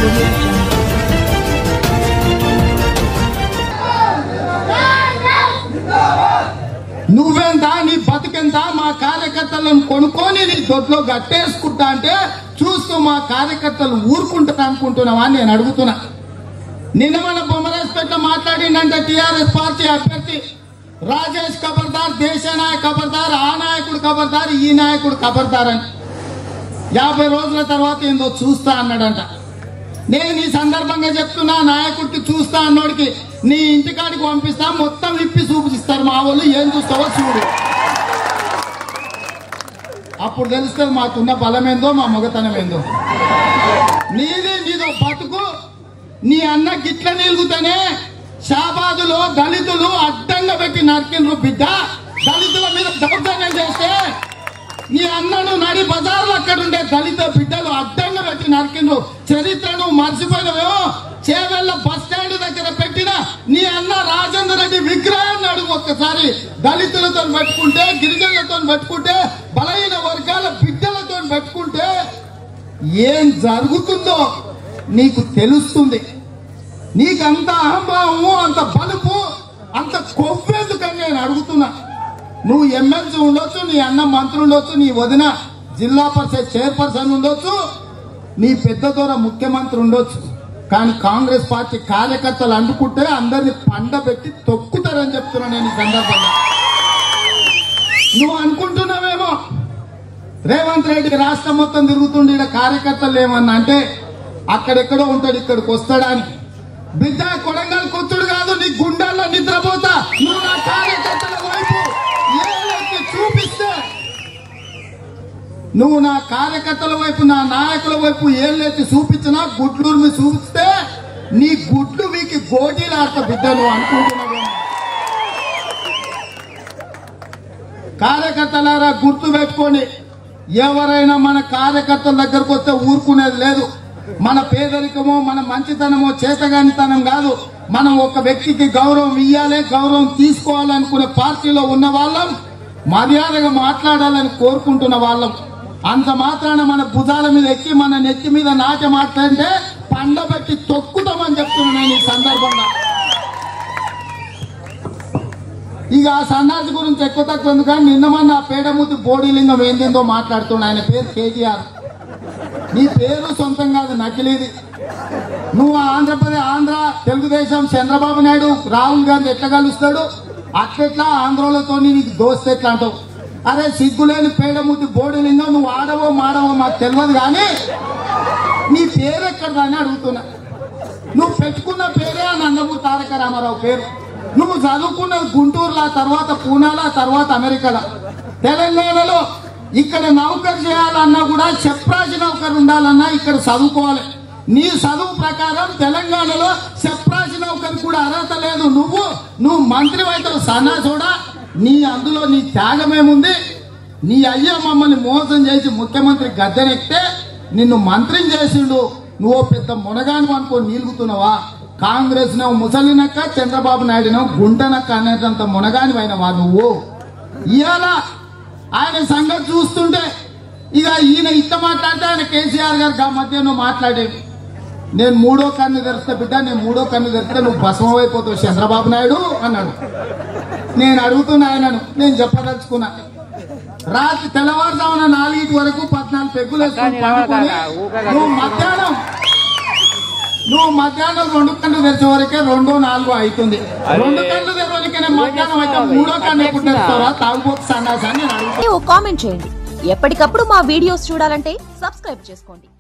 audio jungle. నువ్వెంత నీ బతికెంత మా కార్యకర్తలను కొనుక్కొని నీ దొడ్లో గట్టేసుకుంటా అంటే చూస్తూ మా కార్యకర్తలు ఊరుకుంటారు అనుకుంటున్నావా అని నేను అడుగుతున్నా నిన్న మన బొమ్మరాజ్పేట మాట్లాడిందంటే టిఆర్ఎస్ పార్టీ అభ్యర్థి రాజేష్ ఖబర్దార్ దేశ నాయక్ ఖబర్దార్ ఆ నాయకుడు ఖబర్దార్ ఈ నాయకుడు ఖబర్దార్ అని యాభై రోజుల తర్వాత ఏందో చూస్తా అన్నాడంట నేను ఈ సందర్భంగా చెప్తున్నా నాయకుడికి చూస్తా అన్నోడికి నీ ఇంటికాడికి పంపిస్తా మొత్తం ఇప్పి చూపిస్తారు మా వాళ్ళు ఏం చూస్తావో చూడు అప్పుడు తెలుస్తుంది మాకున్న బలం ఏందో మా మొగతనం ఏందో నీది నీదో బతుకు నీ అన్న గిట్ల నిలుగుతానే షాబాదులో దళితులు అడ్డంగా పెట్టి నరికిండ్రు బిడ్డ దళితుల మీద దౌర్జన్యం చేస్తే నీ అన్నను నడి బజార్లో అక్కడ ఉండే దళిత బిడ్డలు అడ్డంగా పెట్టి నరికిండ్రు చరిత్రను మర్చిపోయినవేమో చేవెళ్ళ బస్ స్టాండ్ దగ్గర పెట్టిన నీ అన్న రాజేందర్ రెడ్డి విగ్రహాన్ని అడుగు ఒక్కసారి దళితులతో పెట్టుకుంటే గిరిజనులతో పెట్టుకుంటే బలహీన వర్గాల బిడ్డలతో పెట్టుకుంటే ఏం జరుగుతుందో నీకు తెలుస్తుంది నీకు అంత అహంభావము అంత బలుపు అంత కొవ్వెందుకని నేను అడుగుతున్నా నువ్వు ఎమ్మెల్సీ ఉండొచ్చు నీ అన్న మంత్రి ఉండొచ్చు నీ వదిన జిల్లా పరిషత్ చైర్పర్సన్ ఉండొచ్చు నీ పెద్ద దొర ముఖ్యమంత్రి ఉండొచ్చు కానీ కాంగ్రెస్ పార్టీ కార్యకర్తలు అంటుకుంటే అందరిని పండబెట్టి తొక్కుతారని చెప్తున్నా నేను ఈ సందర్భంగా నువ్వు అనుకుంటున్నావేమో రేవంత్ రెడ్డి రాష్ట్రం మొత్తం తిరుగుతుండే ఈడ కార్యకర్తలు ఏమన్నా అంటే అక్కడెక్కడో ఉంటాడు ఇక్కడికి వస్తాడా అని బిడ్డ కొడంగల్ కొత్తుడు కాదు నీ గుండెల్లో నిద్రపోతా నువ్వు నా కార్యకర్తల వైపు ఏలెత్తి చూపిస్తే నువ్వు నా కార్యకర్తల వైపు నా నాయకుల వైపు ఏళ్ళెత్తి చూపించినా గుడ్లూరు మీద చూపిస్తే నీ గుడ్లు మీకు గోటీలాడతా బిడ్డ నువ్వు అనుకుంటున్నావు కార్యకర్తలారా గుర్తు పెట్టుకోండి ఎవరైనా మన కార్యకర్తల దగ్గరకు వస్తే ఊరుకునేది లేదు మన పేదరికమో మన మంచితనమో చేతగానితనం కాదు మనం ఒక వ్యక్తికి గౌరవం ఇవ్వాలి గౌరవం తీసుకోవాలనుకునే పార్టీలో ఉన్న వాళ్ళం మర్యాదగా మాట్లాడాలని కోరుకుంటున్న వాళ్ళం అంత మాత్రాన మన భుజాల మీద ఎక్కి మన నెత్తి మీద నాట మాట్లాడితే పండబెట్టి తొక్కుతామని చెప్తున్నాను నేను ఈ సందర్భంగా ఇక ఆ సన్నాసి గురించి ఎక్కువ తక్కువ ఎందుకని నిన్న మన పేడముద్దు బోడీలింగం ఏందేందో మాట్లాడుతున్నా ఆయన పేరు కేటీఆర్ నీ పేరు సొంతం కాదు నకిలీది నువ్వు ఆంధ్రప్రదేశ్ ఆంధ్ర తెలుగుదేశం చంద్రబాబు నాయుడు రాహుల్ గాంధీ ఎట్లా కలుస్తాడు అట్లెట్లా ఆంధ్రలతో నీకు దోస్తే ఎట్లా అంటావు అరే సిగ్గులేని పేడముద్దు బోడీలింగం నువ్వు ఆడవో మాడవో మాకు తెలియదు కానీ నీ పేరు ఎక్కడ అని అడుగుతున్నా నువ్వు పెట్టుకున్న పేరే ఆ నందమూరి తారక రామారావు పేరు నువ్వు చదువుకున్నది గుంటూరులో ఆ తర్వాత పూనాలో ఆ తర్వాత అమెరికాలో తెలంగాణలో ఇక్కడ నౌకరు చేయాలన్నా కూడా చెప్రాసి నౌకరు ఉండాలన్నా ఇక్కడ చదువుకోవాలి నీ చదువు ప్రకారం తెలంగాణలో చెప్రాసి నౌకరు కూడా అర్హత లేదు నువ్వు నువ్వు మంత్రి అవుతావు సన్నా చూడా నీ అందులో నీ త్యాగమేముంది నీ అయ్య మమ్మల్ని మోసం చేసి ముఖ్యమంత్రి గద్దెనెక్కితే నిన్ను మంత్రిని చేసిండు నువ్వు పెద్ద మునగాను అనుకో నీలుగుతున్నావా కాంగ్రెస్ నువ్వు ముసలినక్క చంద్రబాబు నాయుడు గుంటనక్క అనేటంత మునగాని అయినవా నువ్వు ఇవాళ ఆయన సంగతి చూస్తుంటే ఇక ఈయన ఇట్ట మాట్లాడితే ఆయన కేసీఆర్ గారు ఆ మధ్య నువ్వు మాట్లాడేవి నేను మూడో కన్ను తెరిస్తే బిడ్డ నేను మూడో కన్ను తెరిస్తే నువ్వు భస్మం అయిపోతావు చంద్రబాబు నాయుడు అన్నాడు నేను అడుగుతున్నా ఆయనను నేను చెప్పదలుచుకున్నా రాత్రి తెల్లవారుజామున నాలుగింటి వరకు పద్నాలుగు పెగ్గులు వేసుకొని పండుకొని నువ్వు మధ్యాహ్నం నువ్వు మధ్యాహ్నం రెండు కళ్ళు తెరిచే వరకే రెండో నాలుగో అవుతుంది రెండు కళ్ళు తెరవనికనే మధ్యాహ్నం అయితే మూడో కన్ను ఎప్పుడు తెరుస్తావా తాగుబోతు సన్నాసి అని నేను అడుగుతున్నా ఓ కామెంట్ చేయండి ఎప్పటికప్పుడు మా వీడియోస్ చూడాలంటే సబ్స్క్రైబ్ చేసుకోండి